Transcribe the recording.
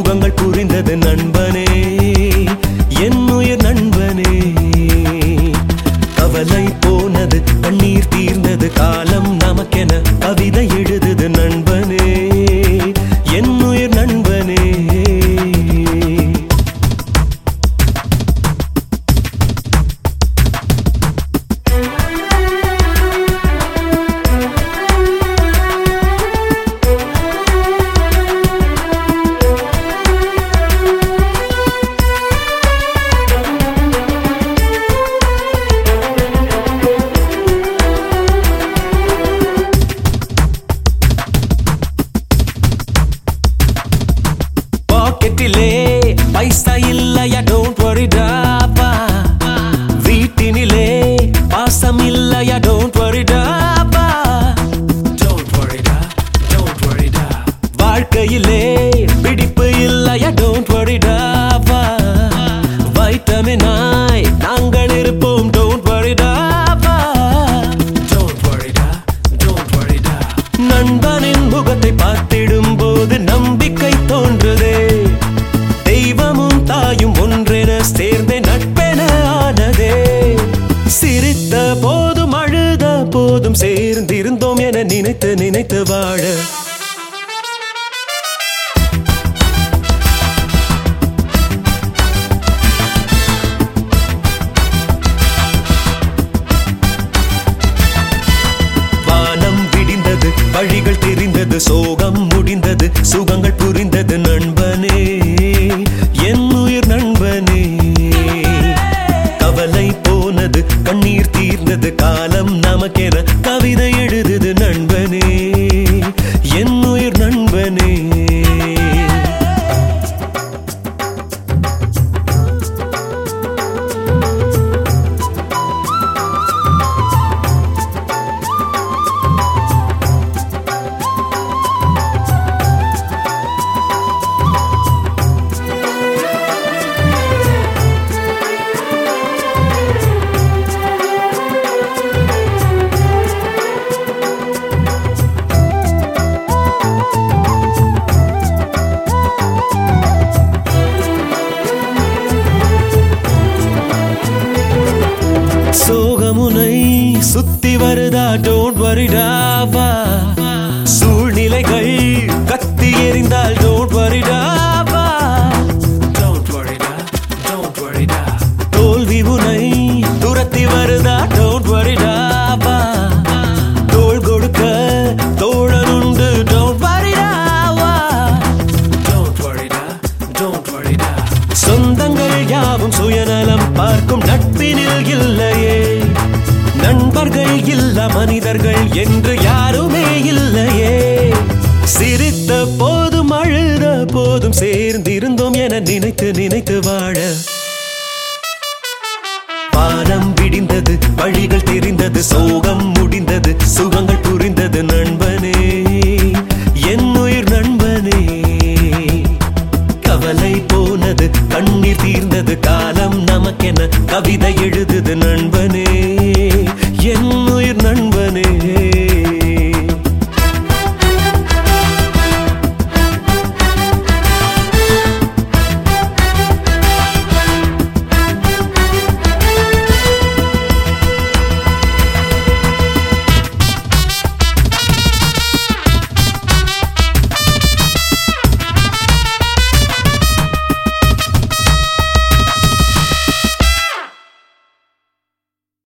சுகங்கள் புரிந்தது நண்பனே என் உயிர் நண்பனே கவலை போனது கண்ணீர் தீர்ந்தது காலம் நமக்கென கவிதை எழுதுது நண்பனே என் உயிர் நண்பனே பாக்கெட்டிலே பைசா இல்லையா டோன்ட் வரி டாப்பா வீட்டினிலே பாசம் இல்லையா டோன்ட் வரி டாப்பா Don't worry, da. Don't worry, da. வாழ்க்கையிலே பிடிப்பு இல்லையா டோன்ட் வரி டாப்பா வைட்டமினாய் நாங்கள் இருப்போம் டோன்ட் வரி டாப்பா Don't worry, da. Don't worry, da. நண்பனின் முகத்தை பார்த்திடும் போது நம்பிக்கை தோன்றுதே தெய்வமும் தாயும் ஒன்றென சேர்ந்தே நட்பென ஆனதே சிரித்த போதும் அழுத போதும் சேர்ந்திருந்தோம் என நினைத்து நினைத்து வாழ வானம் விடிந்தது வழிகள் தெரிந்தது சோகம் முடிந்தது சுகங்கள் புரிந்தது நண்பனே என் உயிர் நண்பனே கவலை போனது கண்ணீர் தீர்ந்தது காலம் நமக்கென கவிதை எழுதுது நண்பனே என் உயிர் நண்பனே சோகமுனை சுத்தி வருதா டோன்ட் வரிடாவா சூழ்நிலைகள் கத்தி எறிந்தால் டோன்ட் வரிடாவா Don't worry, da. Don't worry, da. தோல்வி உனை துரத்தி வருதா டோன்ட் வரிடாவா தோள் கொடுக்க தோழனுண்டு டோன்ட் வரிடாவா Don't worry, da. Don't worry, da. சொந்தங்கள் யாவும் சுயநலம் பார்க்கும் நட்பினில் இல்லையே நண்பர்கள் இல்ல மனிதர்கள் என்று யாருமே இல்லையே சிரித்த போதும் அழுத போதும் சேர்ந்திருந்தோம் என நினைத்து நினைத்து வாழ வானம் விடிந்தது வழிகள் தெரிந்தது சோகம் முடிந்தது சுகங்கள்